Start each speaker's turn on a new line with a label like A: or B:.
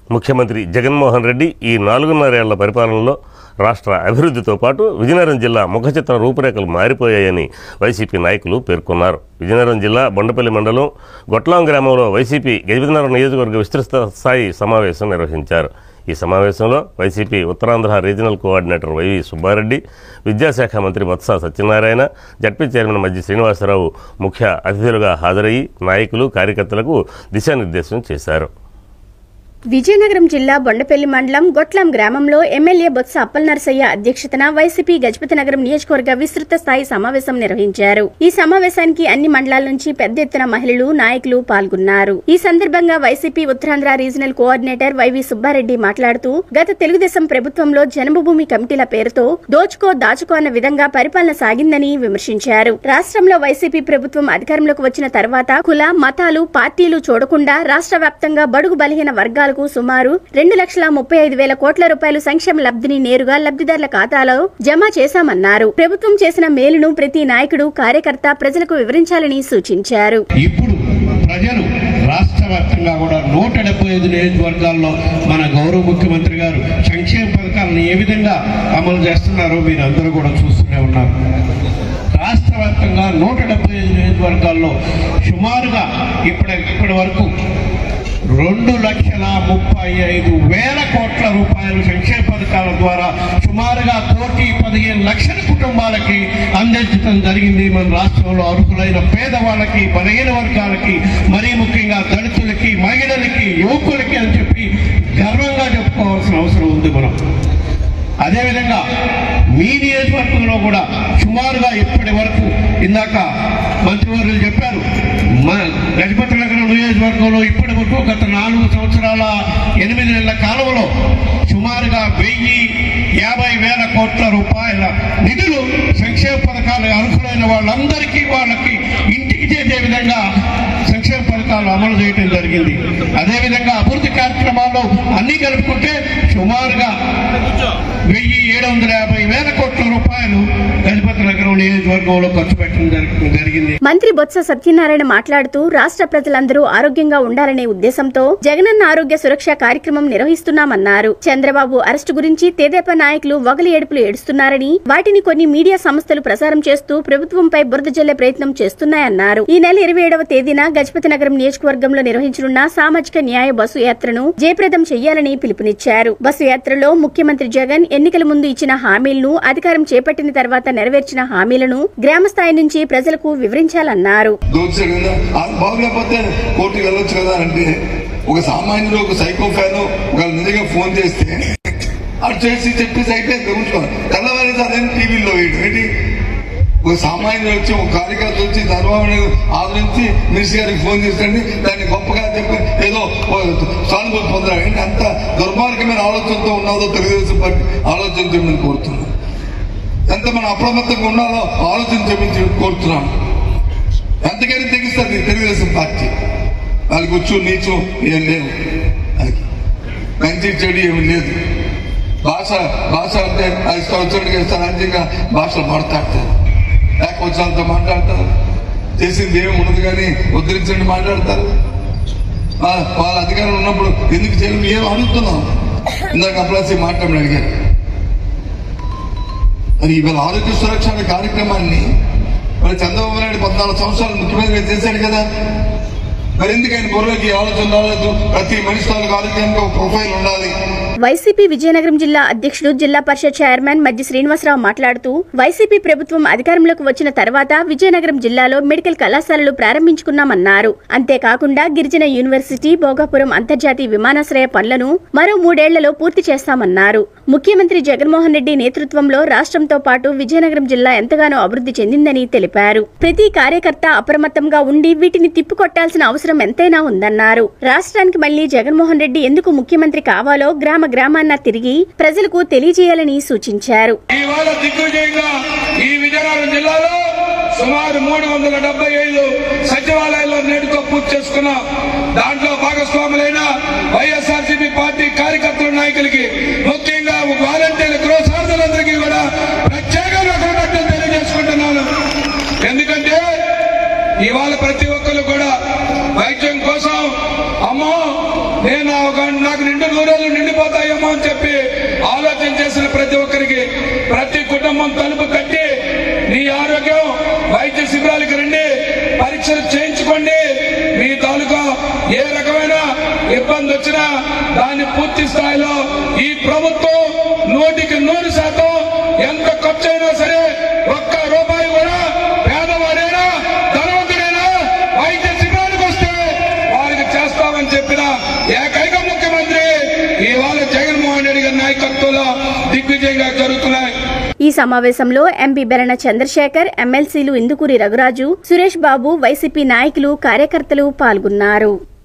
A: ముఖ్యమంత్రి జగన్మోహన్ రెడ్డి ఈ నాలుగున్నరేళ్ల పరిపాలనలో రాష్ట్ర అభివృద్ధితో పాటు విజయనగరం జిల్లా ముఖచిత్ర రూపురేఖలు మారిపోయాయని వైసీపీ నాయకులు పేర్కొన్నారు విజయనగరం జిల్లా బొండపల్లి మండలం గొట్లాం గ్రామంలో వైసీపీ గజపతినగరం నియోజకవర్గ విస్తృత స్థాయి సమావేశం నిర్వహించారు ఈ సమావేశంలో వైసీపీ ఉత్తరాంధ్ర రీజనల్ కోఆర్డినేటర్ వైవి సుబ్బారెడ్డి విద్యాశాఖ మంత్రి బొత్స సత్యనారాయణ జడ్పీ చైర్మన్ మధ్య శ్రీనివాసరావు ముఖ్య అతిథులుగా హాజరయ్యి నాయకులు కార్యకర్తలకు దిశానిర్దేశం చేశారు
B: విజయనగరం జిల్లా బొండపల్లి మండలం గొట్లం గ్రామంలో ఎమ్మెల్యే బొత్స అప్పలనరసయ్య అధ్యక్షతన వైసీపీ గజపతినగరం నియోజకవర్గ విస్తృత స్థాయి సమావేశం నిర్వహించారు ఈ సమావేశానికి అన్ని మండలాల నుంచి పెద్ద ఎత్తున మహిళలు నాయకులు పాల్గొన్నారు ఈ సందర్భంగా వైసీపీ ఉత్తరాంధ్ర రీజనల్ కోఆర్డినేటర్ వైవి సుబ్బారెడ్డి మాట్లాడుతూ గత తెలుగుదేశం ప్రభుత్వంలో జన్మభూమి కమిటీల పేరుతో దోచుకో దాచుకో అన్న విధంగా పరిపాలన సాగిందని విమర్శించారు రాష్ట్రంలో వైసీపీ ప్రభుత్వం అధికారంలోకి వచ్చిన తర్వాత కుల మతాలు పార్టీలు చూడకుండా రాష్ట్ర వ్యాప్తంగా బడుగు బలహీన వర్గాలకు సుమారు రెండు లక్షల ముప్పై ఐదు వేల కోట్ల రూపాయలు సంక్షేమ లబ్ధిని నేరుగా లబ్ధిదారుల ఖాతాలో జమ చేశామన్నారు ప్రభుత్వం చేసిన మేలును ప్రతి నాయకుడు కార్యకర్త ప్రజలకు వివరించాలని సూచించారు
C: ఇప్పుడు ప్రజలు రాష్ట్ర వ్యాప్తంగా కూడా నూట డెబ్బై ఐదు నియోజకవర్గాల్లో మన గౌరవ ముఖ్యమంత్రి గారు సంక్షేమ పథకాలను ఏ విధంగా అమలు చేస్తున్నారో మీరు అందరూ కూడా చూస్తూనే ఉన్నారు రాష్ట్ర వ్యాప్తంగా నూట డెబ్బై ఐదు నియోజకవర్గాల్లో సుమారుగా ఇప్పటి ఇప్పటి వరకు రెండు లక్షల ముప్పై ఐదు వేల కోట్ల రూపాయలు సంక్షేమ పథకాల ద్వారా సుమారుగా కోటి పదిహేను లక్షల కుటుంబాలకి అందించడం జరిగింది మన రాష్ట్రంలో అర్హులైన పేదవాళ్ళకి బలహీన వర్గాలకి మరీ ముఖ్యంగా దళితులకి మహిళలకి యువకులకి అని చెప్పి గర్వంగా చెప్పుకోవాల్సిన అవసరం ఉంది మనం అదేవిధంగా మీ నియోజకవర్గంలో కూడా సుమారుగా ఇప్పటి వరకు ఇందాక మంత్రివర్యులు చెప్పారు మన గజపతి నగరం నియోజకవర్గంలో ఇప్పటి వరకు గత నాలుగు సంవత్సరాల ఎనిమిది నెలల కాలంలో సుమారుగా వెయ్యి యాభై వేల కోట్ల రూపాయల నిధులు సంక్షేమ పథకాలు అర్హులైన వాళ్ళందరికీ వాళ్ళకి ఇంటికి చేసే విధంగా సంక్షేమ పథకాలు అమలు చేయడం జరిగింది అదేవిధంగా అభివృద్ధి కార్యక్రమాల్లో అన్ని కలుపుకుంటే సుమారుగా వెయ్యి ఏడు వందల యాభై వేల కోట్ల రూపాయలు గజపతి నగరం నియోజకవర్గంలో ఖర్చు పెట్టడం జరి- జరిగింది
B: మంత్రి బొత్స సత్యనారాయణ మాట్లాడుతూ రాష్ట్ర ప్రజలందరూ ఆరోగ్యంగా ఉండాలనే ఉద్దేశంతో జగనన్న ఆరోగ్య సురక్ష కార్యక్రమం నిర్వహిస్తున్నామన్నారు చంద్రబాబు అరెస్టు గురించి తెదేపా నాయకులు వగలి ఏడుపులు ఏడుస్తున్నారని వాటిని కొన్ని మీడియా సంస్థలు ప్రసారం చేస్తూ ప్రభుత్వంపై బురద జల్లే ప్రయత్నం చేస్తున్నాయన్నారు ఈ నెల ఇరవై ఏడవ తేదీన గజపతి నగరం నియోజకవర్గంలో నిర్వహించనున్న సామాజిక న్యాయ బస్సు యాత్రను జయప్రదం చేయాలని పిలుపునిచ్చారు బస్సు యాత్రలో ముఖ్యమంత్రి జగన్ ఎన్నికల ముందు ఇచ్చిన హామీలను అధికారం చేపట్టిన తర్వాత నెరవేర్చిన హామీలను గ్రామ స్థాయి నుంచి ప్రజలకు వివరించాలన్నారు
D: దోచాడు కదా ఆ బాగలేకపోతే కోర్టుకి వెళ్ళొచ్చు కదా అంటే ఒక సామాన్యుడు ఒక సైకో ఫ్యాన్ ఒక నిజంగా ఫోన్ చేస్తే అటు చేసి చెప్పేసి అయిపోయింది ఉంచుకోవాలి తెల్లవారి అదే టీవీలో వేయడం ఏంటి ఒక సామాన్యుడు వచ్చి ఒక కార్యకర్త వచ్చి ధర్మం ఆదరించి మినిస్టర్ గారికి ఫోన్ చేసండి దాన్ని గొప్పగా చెప్పి ఏదో ఓ సానుభూతి పొందారు ఏంటి అంత దుర్మార్గమైన ఆలోచనతో ఉన్నదో తెలుగుదేశం పార్టీ ఆలోచన చేయమని కోరుతున్నాను ఎంత మనం అప్రమత్తంగా ఉన్నాలో ఆలోచన చేయమని కోరుతున్నాను ఎంతకైనా తెగిస్తుంది తెలుగుదేశం పార్టీ వాళ్ళకి వచ్చు నీచు ఏం లేవు వాళ్ళకి మంచి చెడు ఏమి లేదు భాష భాష అంటే అది సంవత్సరానికి ఇస్తారు అంతంగా భాషలు మాట్లాడతారు ఏకవచనాలతో మాట్లాడతారు చేసింది ఏమి ఉండదు కానీ ఉద్ధరించండి మాట్లాడతారు వా- వాళ్ళ అధికారం ఉన్నప్పుడు ఎందుకు చేయడం ఏం అడుగుతున్నాం ఇందాక అప్లాసి మాట్లాడి అడిగారు మరి ఇవాళ ఆరోగ్య సురక్ష అనే కార్యక్రమాన్ని మరి చంద్రబాబు నాయుడు పద్నాలుగు సంవత్సరాలు ముఖ్యమంత్రిగా చేశాడు కదా మరి ఎందుకు ఆయన బుర్రకి ఆలోచన రాలేదు ప్రతి మనిషి తాలూకు ఆరోగ్యానికి ఒక ప్రొఫైల్ ఉండాలి
B: వైసీపీ విజయనగరం జిల్లా అధ్యక్షుడు జిల్లా పరిషత్ చైర్మన్ మధ్య శ్రీనివాసరావు మాట్లాడుతూ వైసీపీ ప్రభుత్వం అధికారంలోకి వచ్చిన తర్వాత విజయనగరం జిల్లాలో మెడికల్ కళాశాలలు ప్రారంభించుకున్నామన్నారు అంతేకాకుండా గిరిజన యూనివర్సిటీ భోగాపురం అంతర్జాతీయ విమానాశ్రయ పనులను మరో మూడేళ్లలో పూర్తి చేస్తామన్నారు ముఖ్యమంత్రి జగన్మోహన్ రెడ్డి నేతృత్వంలో రాష్ట్రంతో పాటు విజయనగరం జిల్లా ఎంతగానో అభివృద్ధి చెందిందని తెలిపారు ప్రతి కార్యకర్త అప్రమత్తంగా ఉండి వీటిని తిప్పికొట్టాల్సిన అవసరం ఎంతైనా ఉందన్నారు రాష్ట్రానికి మళ్లీ జగన్మోహన్ రెడ్డి ఎందుకు ముఖ్యమంత్రి కావాలో గ్రామ గ్రామాన్న తిరిగి ప్రజలకు తెలియజేయాలని సూచించారు
E: ఇవాళ దిగ్విజయంగా ఈ విజయనగరం జిల్లాలో సుమారు మూడు వందల డెబ్బై ఐదు సచివాలయాల్లో నేటితో పూర్తి చేసుకున్నాం దాంట్లో భాగస్వాములైన వైఎస్ఆర్సీపీ పార్టీ కార్యకర్తల నాయకులకి ముఖ్యంగా వాలంటీర్ల గృహసార్థులందరికీ కూడా ప్రత్యేకంగా కృతజ్ఞతలు తెలియజేసుకుంటున్నాను ఎందుకంటే ఇవాళ ప్రతి ఒక్కరు కూడా వైద్యం కోసం అమ్మో నేను ఒక నాకు నిండు నూరేళ్లు నిండిపోతాయేమో అని చెప్పి ఆలోచన చేసిన ప్రతి ఒక్కరికి ప్రతి కుటుంబం తలుపు తట్టి నీ ఆరోగ్యం వైద్య శిబిరాలకు రండి పరీక్షలు చేయించుకోండి మీ తాలూకా ఏ రకమైన ఇబ్బంది వచ్చినా దాన్ని పూర్తి స్థాయిలో ఈ ప్రభుత్వం నూటికి నూరు శాతం ఎంత ఖర్చు అయినా సరే ఒక్క రూపాయి కూడా పేదవాడైనా ధనవంతుడైనా వైద్య శిబిరానికి వస్తే వారికి చేస్తామని చెప్పిన ఏకైక ముఖ్యమంత్రి ఇవాళ జగన్మోహన్ రెడ్డి గారి నాయకత్వంలో దిగ్విజయంగా జరుగుతున్నాయి
B: ఈ సమావేశంలో ఎంపీ బెరణ చంద్రశేఖర్ ఎమ్మెల్సీలు ఇందుకూరి రఘురాజు సురేష్ బాబు వైసీపీ నాయకులు కార్యకర్తలు పాల్గొన్నారు